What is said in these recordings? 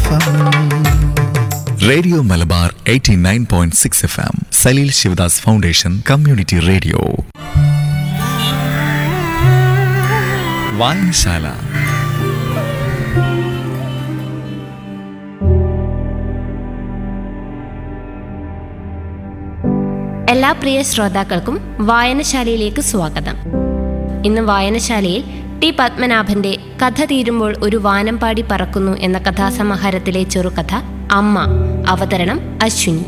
F M radio Malabar 89.6 F M Saleel Sivadas foundation community radio വായനശാല എല്ലാ പ്രിയ ശ്രോതാക്കൾക്കും വായനശാലയിലേക്ക് സ്വാഗതം ഇന്ന് വായനശാലയിൽ ടി പത്മനാഭന്റെ കഥ തീരുമ്പോൾ ഒരു വാനം പാടി പറക്കുന്നു എന്ന കഥാസമാഹാരത്തിലെ ചെറുകഥ അമ്മ അവതരണം അശ്വിനി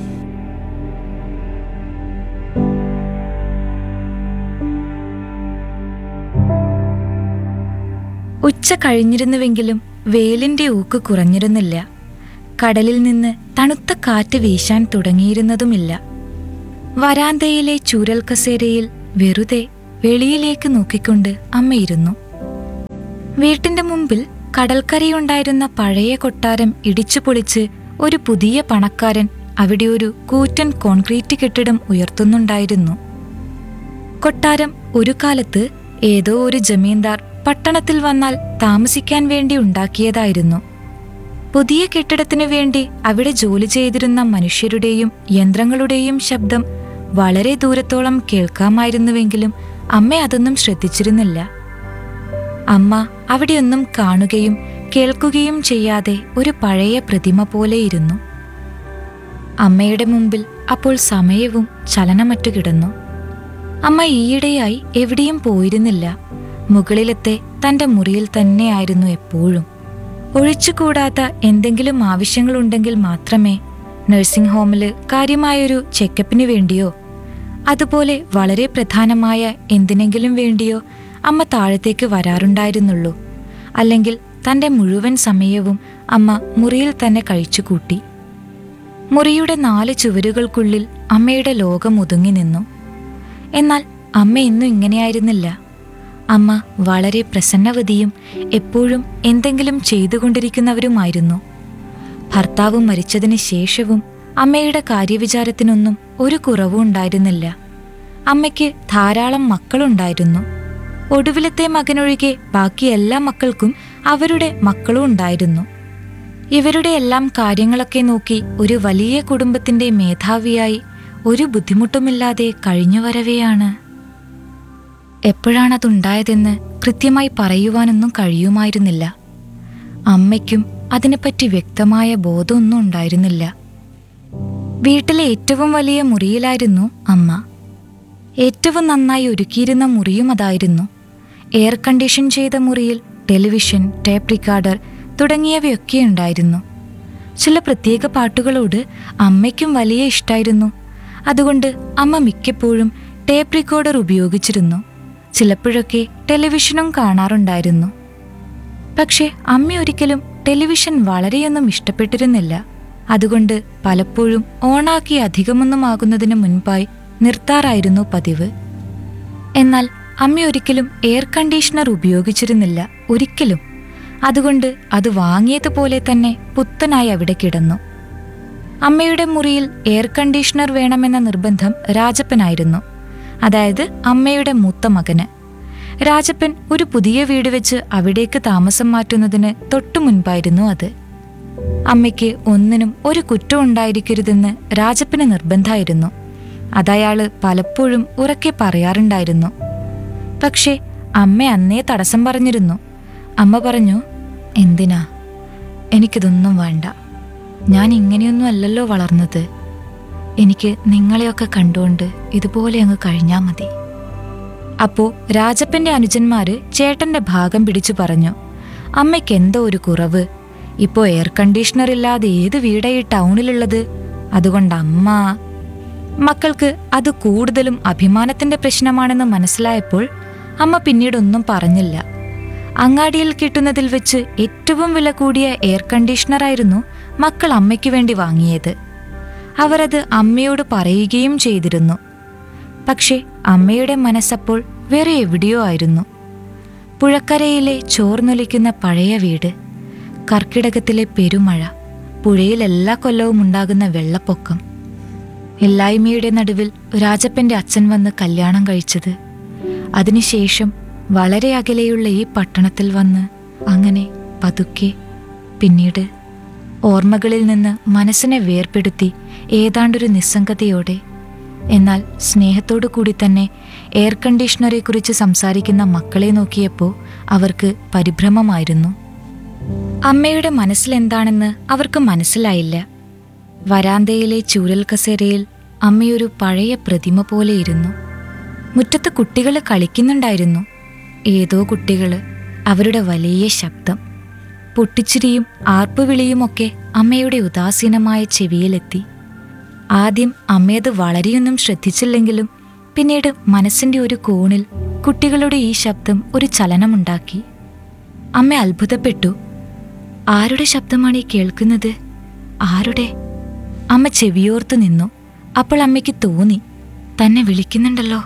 ഉച്ച കഴിഞ്ഞിരുന്നുവെങ്കിലും വേലിന്റെ ഊക്ക് കുറഞ്ഞിരുന്നില്ല കടലിൽ നിന്ന് തണുത്ത കാറ്റ് വീശാൻ തുടങ്ങിയിരുന്നതുമില്ല വരാന്തയിലെ ചൂരൽ കസേരയിൽ വെറുതെ വെളിയിലേക്ക് നോക്കിക്കൊണ്ട് അമ്മയിരുന്നു വീട്ടിന്റെ മുമ്പിൽ കടൽക്കരയുണ്ടായിരുന്ന പഴയ കൊട്ടാരം ഇടിച്ചു പൊളിച്ച് ഒരു പുതിയ പണക്കാരൻ അവിടെ ഒരു കൂറ്റൻ കോൺക്രീറ്റ് കെട്ടിടം ഉയർത്തുന്നുണ്ടായിരുന്നു കൊട്ടാരം ഒരു കാലത്ത് ഏതോ ഒരു ജമീന്ദാർ പട്ടണത്തിൽ വന്നാൽ താമസിക്കാൻ വേണ്ടി ഉണ്ടാക്കിയതായിരുന്നു പുതിയ കെട്ടിടത്തിനു വേണ്ടി അവിടെ ജോലി ചെയ്തിരുന്ന മനുഷ്യരുടെയും യന്ത്രങ്ങളുടെയും ശബ്ദം വളരെ ദൂരത്തോളം കേൾക്കാമായിരുന്നുവെങ്കിലും അമ്മ അതൊന്നും ശ്രദ്ധിച്ചിരുന്നില്ല അമ്മ അവിടെയൊന്നും കാണുകയും കേൾക്കുകയും ചെയ്യാതെ ഒരു പഴയ പ്രതിമ പോലെയിരുന്നു അമ്മയുടെ മുമ്പിൽ അപ്പോൾ സമയവും ചലനമറ്റു കിടന്നു അമ്മ ഈയിടെയായി എവിടെയും പോയിരുന്നില്ല മുകളിലത്തെ തന്റെ മുറിയിൽ തന്നെയായിരുന്നു എപ്പോഴും ഒഴിച്ചുകൂടാത്ത എന്തെങ്കിലും ആവശ്യങ്ങളുണ്ടെങ്കിൽ മാത്രമേ നഴ്സിംഗ് ഹോമില് കാര്യമായൊരു ചെക്കപ്പിന് വേണ്ടിയോ അതുപോലെ വളരെ പ്രധാനമായ എന്തിനെങ്കിലും വേണ്ടിയോ അമ്മ താഴത്തേക്ക് വരാറുണ്ടായിരുന്നുള്ളൂ അല്ലെങ്കിൽ തന്റെ മുഴുവൻ സമയവും അമ്മ മുറിയിൽ തന്നെ കഴിച്ചുകൂട്ടി മുറിയുടെ നാല് ചുവരുകൾക്കുള്ളിൽ അമ്മയുടെ ലോകം ഒതുങ്ങി നിന്നു എന്നാൽ അമ്മ ഇന്നും ഇങ്ങനെയായിരുന്നില്ല അമ്മ വളരെ പ്രസന്നവതിയും എപ്പോഴും എന്തെങ്കിലും ചെയ്തുകൊണ്ടിരിക്കുന്നവരുമായിരുന്നു ഭർത്താവ് മരിച്ചതിന് ശേഷവും അമ്മയുടെ കാര്യവിചാരത്തിനൊന്നും ഒരു കുറവും ഉണ്ടായിരുന്നില്ല അമ്മയ്ക്ക് ധാരാളം മക്കളുണ്ടായിരുന്നു ഒടുവിലത്തെ മകനൊഴികെ ബാക്കി എല്ലാ മക്കൾക്കും അവരുടെ മക്കളും ഉണ്ടായിരുന്നു ഇവരുടെ എല്ലാം കാര്യങ്ങളൊക്കെ നോക്കി ഒരു വലിയ കുടുംബത്തിന്റെ മേധാവിയായി ഒരു ബുദ്ധിമുട്ടുമില്ലാതെ കഴിഞ്ഞു വരവെയാണ് എപ്പോഴാണതുണ്ടായതെന്ന് കൃത്യമായി പറയുവാനൊന്നും കഴിയുമായിരുന്നില്ല അമ്മയ്ക്കും അതിനെപ്പറ്റി വ്യക്തമായ ബോധമൊന്നും ഉണ്ടായിരുന്നില്ല വീട്ടിലെ ഏറ്റവും വലിയ മുറിയിലായിരുന്നു അമ്മ ഏറ്റവും നന്നായി ഒരുക്കിയിരുന്ന മുറിയും അതായിരുന്നു എയർ കണ്ടീഷൻ ചെയ്ത മുറിയിൽ ടെലിവിഷൻ ടേപ്പ് റിക്കാർഡർ തുടങ്ങിയവയൊക്കെ ഉണ്ടായിരുന്നു ചില പ്രത്യേക പാട്ടുകളോട് അമ്മയ്ക്കും വലിയ ഇഷ്ടായിരുന്നു അതുകൊണ്ട് അമ്മ മിക്കപ്പോഴും ടേപ്പ് റിക്കോർഡർ ഉപയോഗിച്ചിരുന്നു ചിലപ്പോഴൊക്കെ ടെലിവിഷനും കാണാറുണ്ടായിരുന്നു പക്ഷെ അമ്മ ഒരിക്കലും ടെലിവിഷൻ വളരെയൊന്നും ഇഷ്ടപ്പെട്ടിരുന്നില്ല അതുകൊണ്ട് പലപ്പോഴും ഓണാക്കി അധികമൊന്നും ആകുന്നതിന് മുൻപായി നിർത്താറായിരുന്നു പതിവ് എന്നാൽ അമ്മ ഒരിക്കലും എയർ കണ്ടീഷണർ ഉപയോഗിച്ചിരുന്നില്ല ഒരിക്കലും അതുകൊണ്ട് അത് വാങ്ങിയതുപോലെ തന്നെ പുത്തനായി അവിടെ കിടന്നു അമ്മയുടെ മുറിയിൽ എയർ കണ്ടീഷണർ വേണമെന്ന നിർബന്ധം രാജപ്പനായിരുന്നു അതായത് അമ്മയുടെ മൂത്ത മകന് രാജപ്പൻ ഒരു പുതിയ വീട് വെച്ച് അവിടേക്ക് താമസം മാറ്റുന്നതിന് തൊട്ടു മുൻപായിരുന്നു അത് അമ്മയ്ക്ക് ഒന്നിനും ഒരു കുറ്റം ഉണ്ടായിരിക്കരുതെന്ന് രാജപ്പന് നിർബന്ധമായിരുന്നു അതയാള് പലപ്പോഴും ഉറക്കെ പറയാറുണ്ടായിരുന്നു പക്ഷേ അമ്മ അന്നേ തടസ്സം പറഞ്ഞിരുന്നു അമ്മ പറഞ്ഞു എന്തിനാ എനിക്കിതൊന്നും വേണ്ട ഞാൻ ഇങ്ങനെയൊന്നും അല്ലല്ലോ വളർന്നത് എനിക്ക് നിങ്ങളെയൊക്കെ കണ്ടുകൊണ്ട് ഇതുപോലെ അങ്ങ് കഴിഞ്ഞാ മതി അപ്പോ രാജപ്പന്റെ അനുജന്മാര് ചേട്ടന്റെ ഭാഗം പിടിച്ചു പറഞ്ഞു അമ്മയ്ക്ക് എന്തോ ഒരു കുറവ് ഇപ്പോ എയർ കണ്ടീഷണർ ഇല്ലാതെ ഏത് വീടാ ഈ ടൗണിലുള്ളത് അതുകൊണ്ട് അമ്മ മക്കൾക്ക് അത് കൂടുതലും അഭിമാനത്തിന്റെ പ്രശ്നമാണെന്ന് മനസ്സിലായപ്പോൾ അമ്മ പിന്നീടൊന്നും പറഞ്ഞില്ല അങ്ങാടിയിൽ കിട്ടുന്നതിൽ വെച്ച് ഏറ്റവും വില കൂടിയ എയർ കണ്ടീഷണറായിരുന്നു മക്കൾ അമ്മയ്ക്ക് വേണ്ടി വാങ്ങിയത് അവരത് അമ്മയോട് പറയുകയും ചെയ്തിരുന്നു പക്ഷേ അമ്മയുടെ മനസ്സപ്പോൾ വേറെ എവിടെയോ ആയിരുന്നു പുഴക്കരയിലെ ചോർന്നൊലിക്കുന്ന പഴയ വീട് കർക്കിടകത്തിലെ പെരുമഴ പുഴയിൽ എല്ലാ കൊല്ലവും ഉണ്ടാകുന്ന വെള്ളപ്പൊക്കം എല്ലായ്മയുടെ നടുവിൽ രാജപ്പന്റെ അച്ഛൻ വന്ന് കല്യാണം കഴിച്ചത് അതിനുശേഷം വളരെ അകലെയുള്ള ഈ പട്ടണത്തിൽ വന്ന് അങ്ങനെ പതുക്കെ പിന്നീട് ഓർമ്മകളിൽ നിന്ന് മനസ്സിനെ വേർപെടുത്തി ഏതാണ്ടൊരു നിസ്സംഗതയോടെ എന്നാൽ സ്നേഹത്തോടു കൂടി തന്നെ എയർ കണ്ടീഷണറെക്കുറിച്ച് സംസാരിക്കുന്ന മക്കളെ നോക്കിയപ്പോൾ അവർക്ക് പരിഭ്രമമായിരുന്നു അമ്മയുടെ മനസ്സിലെന്താണെന്ന് അവർക്ക് മനസ്സിലായില്ല വരാന്തയിലെ ചൂരൽ കസേരയിൽ അമ്മയൊരു പഴയ പ്രതിമ പോലെ ഇരുന്നു മുറ്റത്ത് കുട്ടികൾ കളിക്കുന്നുണ്ടായിരുന്നു ഏതോ കുട്ടികൾ അവരുടെ വലിയ ശബ്ദം പൊട്ടിച്ചിരിയും ആർപ്പുവിളിയുമൊക്കെ അമ്മയുടെ ഉദാസീനമായ ചെവിയിലെത്തി ആദ്യം അമ്മയത് വളരെയൊന്നും ശ്രദ്ധിച്ചില്ലെങ്കിലും പിന്നീട് മനസ്സിന്റെ ഒരു കോണിൽ കുട്ടികളുടെ ഈ ശബ്ദം ഒരു ചലനമുണ്ടാക്കി അമ്മ അത്ഭുതപ്പെട്ടു ആരുടെ ശബ്ദമാണ് ഈ കേൾക്കുന്നത് ആരുടെ അമ്മ ചെവിയോർത്തു നിന്നു അപ്പോൾ അമ്മയ്ക്ക് തോന്നി തന്നെ വിളിക്കുന്നുണ്ടല്ലോ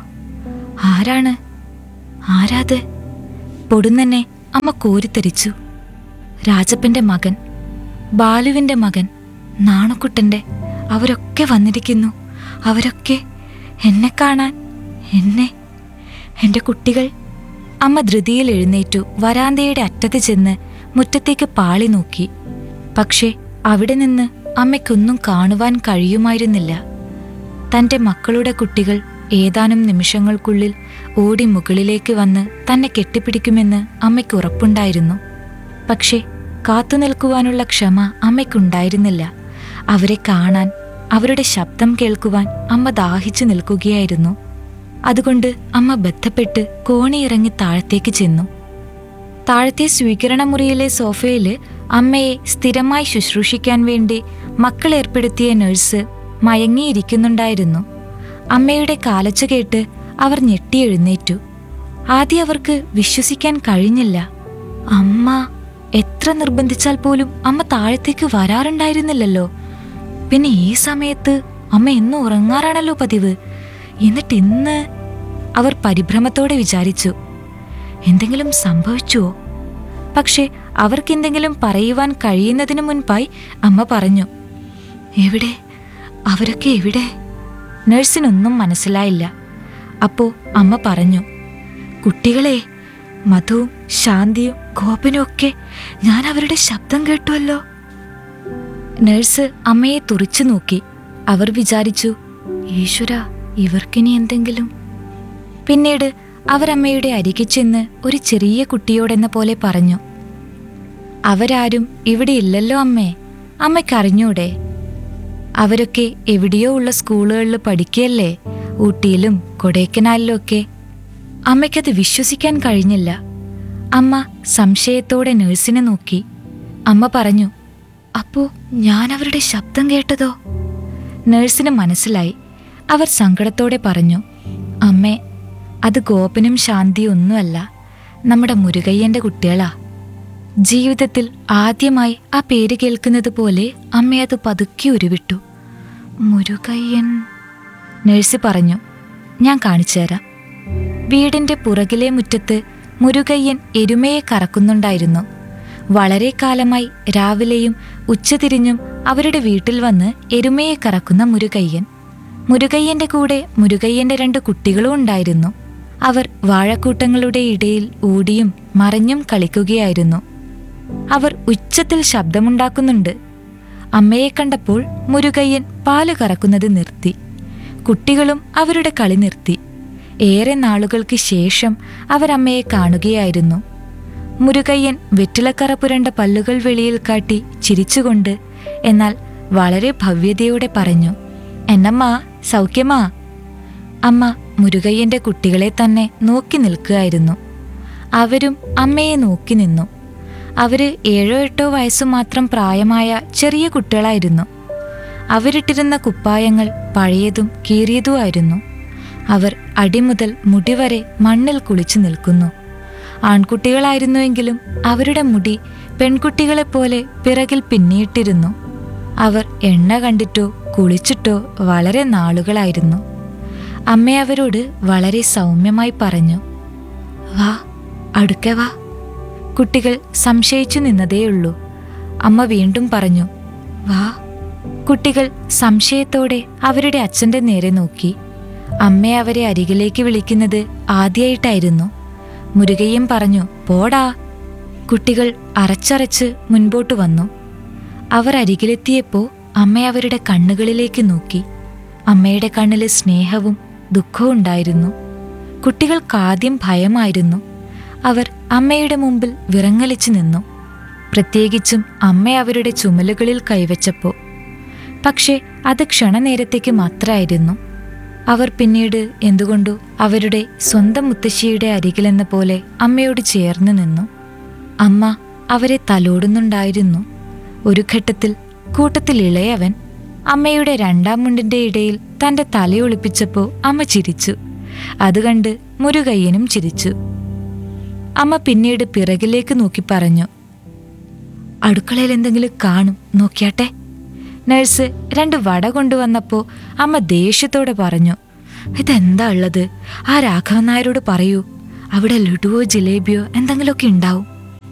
ആരാണ് ആരാത് പൊടുന്നനെ അമ്മ കോരിത്തരിച്ചു രാജപ്പന്റെ മകൻ ബാലുവിന്റെ മകൻ നാണുക്കുട്ടന്റെ അവരൊക്കെ വന്നിരിക്കുന്നു അവരൊക്കെ എന്നെ കാണാൻ എന്നെ എന്റെ കുട്ടികൾ അമ്മ ധൃതിയിൽ എഴുന്നേറ്റു വരാന്തയുടെ അറ്റത്ത് ചെന്ന് മുറ്റത്തേക്ക് പാളി നോക്കി പക്ഷേ അവിടെ നിന്ന് അമ്മയ്ക്കൊന്നും കാണുവാൻ കഴിയുമായിരുന്നില്ല തന്റെ മക്കളുടെ കുട്ടികൾ ഏതാനും നിമിഷങ്ങൾക്കുള്ളിൽ ഓടി മുകളിലേക്ക് വന്ന് തന്നെ കെട്ടിപ്പിടിക്കുമെന്ന് അമ്മയ്ക്ക് ഉറപ്പുണ്ടായിരുന്നു പക്ഷേ കാത്തുനിൽക്കുവാനുള്ള ക്ഷമ അമ്മയ്ക്കുണ്ടായിരുന്നില്ല അവരെ കാണാൻ അവരുടെ ശബ്ദം കേൾക്കുവാൻ അമ്മ ദാഹിച്ചു നിൽക്കുകയായിരുന്നു അതുകൊണ്ട് അമ്മ ബന്ധപ്പെട്ട് കോണിയിറങ്ങി താഴത്തേക്ക് ചെന്നു താഴത്തെ സ്വീകരണ മുറിയിലെ സോഫയിൽ അമ്മയെ സ്ഥിരമായി ശുശ്രൂഷിക്കാൻ വേണ്ടി മക്കൾ ഏർപ്പെടുത്തിയ നഴ്സ് മയങ്ങിയിരിക്കുന്നുണ്ടായിരുന്നു അമ്മയുടെ കാലച്ച കേട്ട് അവർ ഞെട്ടിയെഴുന്നേറ്റു ആദ്യം അവർക്ക് വിശ്വസിക്കാൻ കഴിഞ്ഞില്ല അമ്മ എത്ര നിർബന്ധിച്ചാൽ പോലും അമ്മ താഴത്തേക്ക് വരാറുണ്ടായിരുന്നില്ലല്ലോ പിന്നെ ഈ സമയത്ത് അമ്മ എന്നും ഉറങ്ങാറാണല്ലോ പതിവ് എന്നിട്ട് ഇന്ന് അവർ പരിഭ്രമത്തോടെ വിചാരിച്ചു എന്തെങ്കിലും സംഭവിച്ചുവോ പക്ഷെ അവർക്കെന്തെങ്കിലും പറയുവാൻ കഴിയുന്നതിനു മുൻപായി അമ്മ പറഞ്ഞു എവിടെ അവരൊക്കെ എവിടെ നഴ്സിനൊന്നും മനസ്സിലായില്ല അപ്പോ അമ്മ പറഞ്ഞു കുട്ടികളെ മധുവും ശാന്തിയും ഗോപനും ഒക്കെ ഞാൻ അവരുടെ ശബ്ദം കേട്ടുവല്ലോ നഴ്സ് അമ്മയെ തുറിച്ചു നോക്കി അവർ വിചാരിച്ചു ഈശ്വര ഇവർക്കിനി എന്തെങ്കിലും പിന്നീട് അവർ അമ്മയുടെ അരികിൽ ചെന്ന് ഒരു ചെറിയ കുട്ടിയോടെന്ന പോലെ പറഞ്ഞു അവരാരും ഇവിടെ ഇല്ലല്ലോ അമ്മേ അമ്മയ്ക്കറിഞ്ഞൂടെ അവരൊക്കെ എവിടെയോ ഉള്ള സ്കൂളുകളിൽ പഠിക്കുകയല്ലേ ഊട്ടിയിലും കൊടൈക്കനാലിലും ഒക്കെ അമ്മയ്ക്കത് വിശ്വസിക്കാൻ കഴിഞ്ഞില്ല അമ്മ സംശയത്തോടെ നഴ്സിനെ നോക്കി അമ്മ പറഞ്ഞു അപ്പോ ഞാൻ അവരുടെ ശബ്ദം കേട്ടതോ നഴ്സിന് മനസ്സിലായി അവർ സങ്കടത്തോടെ പറഞ്ഞു അമ്മേ അത് ഗോപനും ശാന്തിയും ഒന്നുമല്ല നമ്മുടെ മുരുകയ്യന്റെ കുട്ടികളാ ജീവിതത്തിൽ ആദ്യമായി ആ പേര് കേൾക്കുന്നത് പോലെ അമ്മ അത് പതുക്കി ഉരുവിട്ടു മുരുകയ്യൻ നഴ്സ് പറഞ്ഞു ഞാൻ കാണിച്ചു തരാം വീടിന്റെ പുറകിലെ മുറ്റത്ത് മുരുകയ്യൻ എരുമയെ കറക്കുന്നുണ്ടായിരുന്നു വളരെ കാലമായി രാവിലെയും ഉച്ചതിരിഞ്ഞും അവരുടെ വീട്ടിൽ വന്ന് എരുമയെ കറക്കുന്ന മുരുകയ്യൻ മുരുകയ്യന്റെ കൂടെ മുരുകയ്യന്റെ രണ്ട് കുട്ടികളും ഉണ്ടായിരുന്നു അവർ വാഴക്കൂട്ടങ്ങളുടെ ഇടയിൽ ഓടിയും മറഞ്ഞും കളിക്കുകയായിരുന്നു അവർ ഉച്ചത്തിൽ ശബ്ദമുണ്ടാക്കുന്നുണ്ട് അമ്മയെ കണ്ടപ്പോൾ മുരുകയ്യൻ പാല് കറക്കുന്നത് നിർത്തി കുട്ടികളും അവരുടെ കളി നിർത്തി ഏറെ നാളുകൾക്ക് ശേഷം അവരമ്മയെ കാണുകയായിരുന്നു മുരുകയ്യൻ വെറ്റിലക്കറ പുരണ്ട പല്ലുകൾ വെളിയിൽ കാട്ടി ചിരിച്ചുകൊണ്ട് എന്നാൽ വളരെ ഭവ്യതയോടെ പറഞ്ഞു എന്നമ്മ സൗഖ്യമാ അമ്മ മുരുകയ്യന്റെ കുട്ടികളെ തന്നെ നോക്കി നിൽക്കുകയായിരുന്നു അവരും അമ്മയെ നോക്കി നിന്നു അവര് ഏഴോ എട്ടോ വയസ്സു മാത്രം പ്രായമായ ചെറിയ കുട്ടികളായിരുന്നു അവരിട്ടിരുന്ന കുപ്പായങ്ങൾ പഴയതും കീറിയതുമായിരുന്നു അവർ അടിമുതൽ മുടിവരെ മണ്ണിൽ കുളിച്ചു നിൽക്കുന്നു ആൺകുട്ടികളായിരുന്നുവെങ്കിലും അവരുടെ മുടി പെൺകുട്ടികളെപ്പോലെ പിറകിൽ പിന്നിയിട്ടിരുന്നു അവർ എണ്ണ കണ്ടിട്ടോ കുളിച്ചിട്ടോ വളരെ നാളുകളായിരുന്നു അമ്മ അവരോട് വളരെ സൗമ്യമായി പറഞ്ഞു വാ അടുക്കെ വാ കുട്ടികൾ സംശയിച്ചു നിന്നതേയുള്ളൂ അമ്മ വീണ്ടും പറഞ്ഞു വാ കുട്ടികൾ സംശയത്തോടെ അവരുടെ അച്ഛന്റെ നേരെ നോക്കി അമ്മ അവരെ അരികിലേക്ക് വിളിക്കുന്നത് ആദ്യമായിട്ടായിരുന്നു മുരുകയും പറഞ്ഞു പോടാ കുട്ടികൾ അറച്ചറച്ച് മുൻപോട്ട് വന്നു അവർ അരികിലെത്തിയപ്പോൾ അമ്മ അവരുടെ കണ്ണുകളിലേക്ക് നോക്കി അമ്മയുടെ കണ്ണിൽ സ്നേഹവും ദുഃഖവും ഉണ്ടായിരുന്നു കുട്ടികൾക്കാദ്യം ഭയമായിരുന്നു അവർ അമ്മയുടെ മുമ്പിൽ വിറങ്ങലിച്ചു നിന്നു പ്രത്യേകിച്ചും അമ്മ അവരുടെ ചുമലുകളിൽ കൈവച്ചപ്പോൾ പക്ഷേ അത് ക്ഷണനേരത്തേക്ക് മാത്രമായിരുന്നു അവർ പിന്നീട് എന്തുകൊണ്ടോ അവരുടെ സ്വന്തം മുത്തശ്ശിയുടെ അരികിലെന്ന പോലെ അമ്മയോട് ചേർന്ന് നിന്നു അമ്മ അവരെ തലോടുന്നുണ്ടായിരുന്നു ഒരു ഘട്ടത്തിൽ കൂട്ടത്തിൽ ഇളയവൻ അമ്മയുടെ രണ്ടാം മുണ്ടിന്റെ ഇടയിൽ തന്റെ തലയൊളിപ്പിച്ചപ്പോൾ അമ്മ ചിരിച്ചു അത് കണ്ട് മുരുകയ്യനും ചിരിച്ചു അമ്മ പിന്നീട് പിറകിലേക്ക് നോക്കി പറഞ്ഞു അടുക്കളയിൽ എന്തെങ്കിലും കാണും നോക്കിയാട്ടെ നഴ്സ് രണ്ട് വട കൊണ്ടുവന്നപ്പോൾ അമ്മ ദേഷ്യത്തോടെ പറഞ്ഞു ഇതെന്താ ഉള്ളത് ആ രാഘവൻ നായരോട് പറയൂ അവിടെ ലഡുവോ ജിലേബിയോ എന്തെങ്കിലുമൊക്കെ ഉണ്ടാവും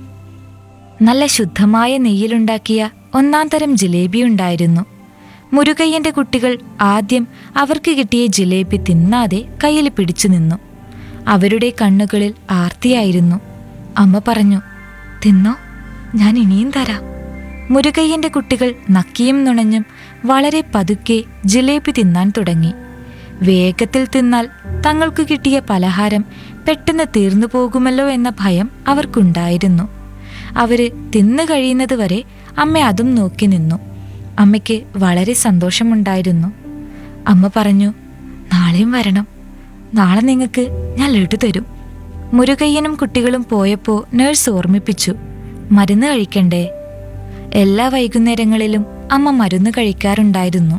നല്ല ശുദ്ധമായ നെയ്യിലുണ്ടാക്കിയ ഒന്നാം തരം ജിലേബി ഉണ്ടായിരുന്നു മുരുകയ്യന്റെ കുട്ടികൾ ആദ്യം അവർക്ക് കിട്ടിയ ജിലേബി തിന്നാതെ കയ്യിൽ പിടിച്ചു നിന്നു അവരുടെ കണ്ണുകളിൽ ആർത്തിയായിരുന്നു അമ്മ പറഞ്ഞു തിന്നോ ഞാൻ ഇനിയും തരാം മുരുകയ്യന്റെ കുട്ടികൾ നക്കിയും നുണഞ്ഞും വളരെ പതുക്കെ ജിലേബി തിന്നാൻ തുടങ്ങി വേഗത്തിൽ തിന്നാൽ തങ്ങൾക്ക് കിട്ടിയ പലഹാരം പെട്ടെന്ന് തീർന്നു പോകുമല്ലോ എന്ന ഭയം അവർക്കുണ്ടായിരുന്നു അവര് തിന്നു കഴിയുന്നതുവരെ അമ്മ അതും നോക്കി നിന്നു അമ്മയ്ക്ക് വളരെ സന്തോഷമുണ്ടായിരുന്നു അമ്മ പറഞ്ഞു നാളെയും വരണം നാളെ നിങ്ങൾക്ക് ഞാൻ ലഡു തരും മുരുകയ്യനും കുട്ടികളും പോയപ്പോൾ നേഴ്സ് ഓർമ്മിപ്പിച്ചു മരുന്ന് കഴിക്കണ്ടേ എല്ലാ വൈകുന്നേരങ്ങളിലും അമ്മ മരുന്ന് കഴിക്കാറുണ്ടായിരുന്നു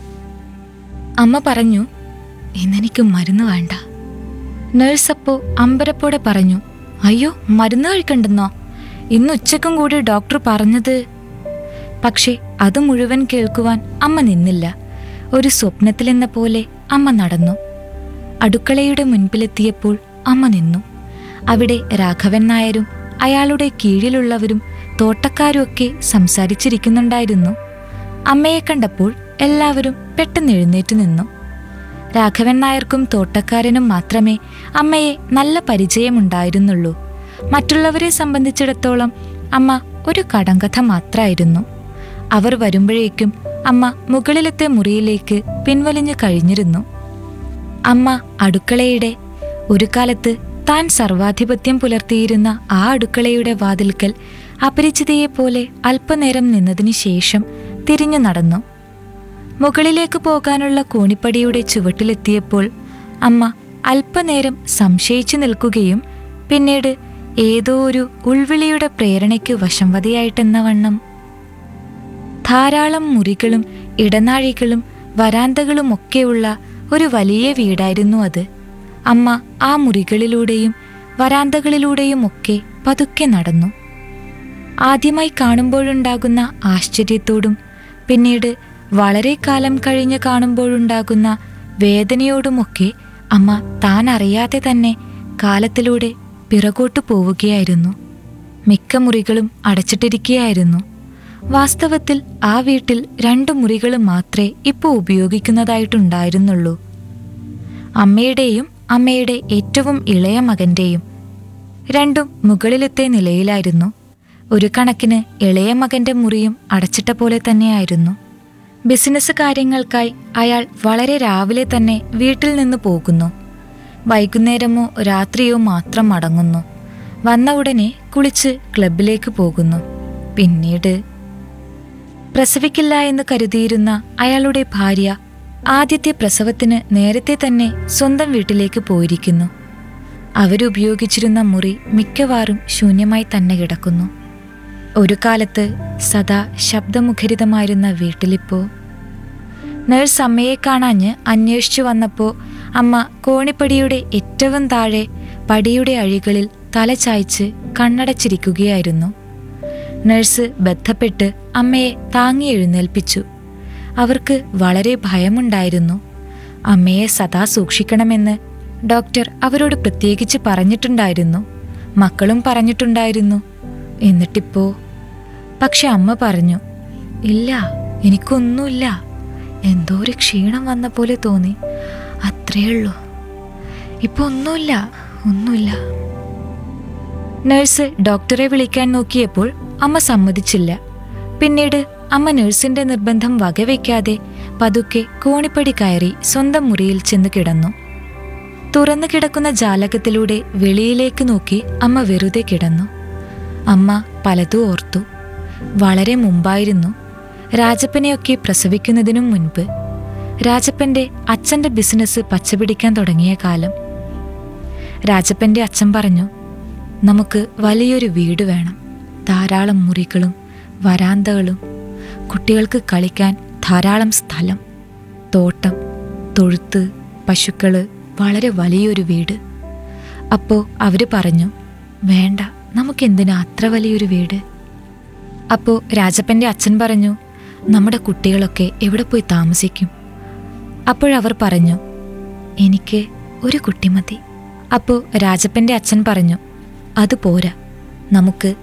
അമ്മ പറഞ്ഞു ഇന്നെനിക്ക് മരുന്ന് വേണ്ട നേഴ്സ് അപ്പോ അമ്പരപ്പോടെ പറഞ്ഞു അയ്യോ മരുന്ന് കഴിക്കണ്ടെന്നോ ഇന്ന് ഉച്ചക്കും കൂടി ഡോക്ടർ പറഞ്ഞത് പക്ഷേ അത് മുഴുവൻ കേൾക്കുവാൻ അമ്മ നിന്നില്ല ഒരു സ്വപ്നത്തിലെന്ന പോലെ അമ്മ നടന്നു അടുക്കളയുടെ മുൻപിലെത്തിയപ്പോൾ അമ്മ നിന്നു അവിടെ രാഘവൻ നായരും അയാളുടെ കീഴിലുള്ളവരും തോട്ടക്കാരുമൊക്കെ സംസാരിച്ചിരിക്കുന്നുണ്ടായിരുന്നു അമ്മയെ കണ്ടപ്പോൾ എല്ലാവരും പെട്ടെന്ന് എഴുന്നേറ്റ് നിന്നു രാഘവൻ നായർക്കും തോട്ടക്കാരനും മാത്രമേ അമ്മയെ നല്ല പരിചയമുണ്ടായിരുന്നുള്ളൂ മറ്റുള്ളവരെ സംബന്ധിച്ചിടത്തോളം അമ്മ ഒരു കടങ്കഥ മാത്രമായിരുന്നു അവർ വരുമ്പോഴേക്കും അമ്മ മുകളിലത്തെ മുറിയിലേക്ക് പിൻവലിഞ്ഞു കഴിഞ്ഞിരുന്നു അമ്മ അടുക്കളയുടെ ഒരു കാലത്ത് താൻ സർവാധിപത്യം പുലർത്തിയിരുന്ന ആ അടുക്കളയുടെ വാതിൽക്കൽ അപരിചിതയെപ്പോലെ അല്പനേരം നിന്നതിനു ശേഷം തിരിഞ്ഞു നടന്നു മുകളിലേക്ക് പോകാനുള്ള കോണിപ്പടിയുടെ ചുവട്ടിലെത്തിയപ്പോൾ അമ്മ അല്പനേരം സംശയിച്ചു നിൽക്കുകയും പിന്നീട് ഏതോ ഒരു ഉൾവിളിയുടെ പ്രേരണയ്ക്ക് വശംവതിയായിട്ടെന്ന വണ്ണം ധാരാളം മുറികളും ഇടനാഴികളും വരാന്തകളുമൊക്കെയുള്ള ഒരു വലിയ വീടായിരുന്നു അത് അമ്മ ആ മുറികളിലൂടെയും വരാന്തകളിലൂടെയും ഒക്കെ പതുക്കെ നടന്നു ആദ്യമായി കാണുമ്പോഴുണ്ടാകുന്ന ആശ്ചര്യത്തോടും പിന്നീട് വളരെ കാലം കഴിഞ്ഞ് കാണുമ്പോഴുണ്ടാകുന്ന വേദനയോടുമൊക്കെ അമ്മ താൻ അറിയാതെ തന്നെ കാലത്തിലൂടെ പിറകോട്ടു പോവുകയായിരുന്നു മിക്ക മുറികളും അടച്ചിട്ടിരിക്കുകയായിരുന്നു വാസ്തവത്തിൽ ആ വീട്ടിൽ രണ്ട് മുറികൾ മാത്രമേ ഇപ്പോൾ ഉപയോഗിക്കുന്നതായിട്ടുണ്ടായിരുന്നുള്ളൂ അമ്മയുടെയും അമ്മയുടെ ഏറ്റവും ഇളയ മകന്റെയും രണ്ടും മുകളിലത്തെ നിലയിലായിരുന്നു ഒരു കണക്കിന് ഇളയ മകന്റെ മുറിയും അടച്ചിട്ട പോലെ തന്നെയായിരുന്നു ബിസിനസ് കാര്യങ്ങൾക്കായി അയാൾ വളരെ രാവിലെ തന്നെ വീട്ടിൽ നിന്ന് പോകുന്നു വൈകുന്നേരമോ രാത്രിയോ മാത്രം മടങ്ങുന്നു വന്ന ഉടനെ കുളിച്ച് ക്ലബിലേക്ക് പോകുന്നു പിന്നീട് പ്രസവിക്കില്ല എന്ന് കരുതിയിരുന്ന അയാളുടെ ഭാര്യ ആദ്യത്തെ പ്രസവത്തിന് നേരത്തെ തന്നെ സ്വന്തം വീട്ടിലേക്ക് പോയിരിക്കുന്നു അവരുപയോഗിച്ചിരുന്ന മുറി മിക്കവാറും ശൂന്യമായി തന്നെ കിടക്കുന്നു ഒരു കാലത്ത് സദാ ശബ്ദമുഖരിതമായിരുന്ന വീട്ടിലിപ്പോ നഴ്സ് അമ്മയെ കാണാഞ്ഞ് അന്വേഷിച്ചു വന്നപ്പോൾ അമ്മ കോണിപ്പടിയുടെ ഏറ്റവും താഴെ പടിയുടെ അഴികളിൽ തല ചായ്ച്ച് കണ്ണടച്ചിരിക്കുകയായിരുന്നു നഴ്സ് ബന്ധപ്പെട്ട് അമ്മയെ താങ്ങി എഴുന്നേൽപ്പിച്ചു അവർക്ക് വളരെ ഭയമുണ്ടായിരുന്നു അമ്മയെ സദാ സൂക്ഷിക്കണമെന്ന് ഡോക്ടർ അവരോട് പ്രത്യേകിച്ച് പറഞ്ഞിട്ടുണ്ടായിരുന്നു മക്കളും പറഞ്ഞിട്ടുണ്ടായിരുന്നു എന്നിട്ടിപ്പോ പക്ഷെ അമ്മ പറഞ്ഞു ഇല്ല എനിക്കൊന്നുമില്ല എന്തോ ഒരു ക്ഷീണം വന്ന പോലെ തോന്നി അത്രയുള്ളൂ ഇപ്പൊ ഒന്നുമില്ല ഒന്നുമില്ല നഴ്സ് ഡോക്ടറെ വിളിക്കാൻ നോക്കിയപ്പോൾ അമ്മ സമ്മതിച്ചില്ല പിന്നീട് അമ്മ നഴ്സിന്റെ നിർബന്ധം വകവയ്ക്കാതെ പതുക്കെ കോണിപ്പടി കയറി സ്വന്തം മുറിയിൽ ചെന്ന് കിടന്നു തുറന്നു കിടക്കുന്ന ജാലകത്തിലൂടെ വെളിയിലേക്ക് നോക്കി അമ്മ വെറുതെ കിടന്നു അമ്മ പലതും ഓർത്തു വളരെ മുമ്പായിരുന്നു രാജപ്പനെയൊക്കെ പ്രസവിക്കുന്നതിനും മുൻപ് രാജപ്പന്റെ അച്ഛന്റെ ബിസിനസ് പച്ചപിടിക്കാൻ തുടങ്ങിയ കാലം രാജപ്പന്റെ അച്ഛൻ പറഞ്ഞു നമുക്ക് വലിയൊരു വീട് വേണം ധാരാളം മുറികളും വരാന്തകളും കുട്ടികൾക്ക് കളിക്കാൻ ധാരാളം സ്ഥലം തോട്ടം തൊഴുത്ത് പശുക്കള് വളരെ വലിയൊരു വീട് അപ്പോൾ അവർ പറഞ്ഞു വേണ്ട നമുക്കെന്തിനാ അത്ര വലിയൊരു വീട് അപ്പോൾ രാജപ്പന്റെ അച്ഛൻ പറഞ്ഞു നമ്മുടെ കുട്ടികളൊക്കെ എവിടെ പോയി താമസിക്കും അപ്പോഴവർ പറഞ്ഞു എനിക്ക് ഒരു കുട്ടി മതി അപ്പോൾ രാജപ്പന്റെ അച്ഛൻ പറഞ്ഞു അത് പോരാ നമുക്ക്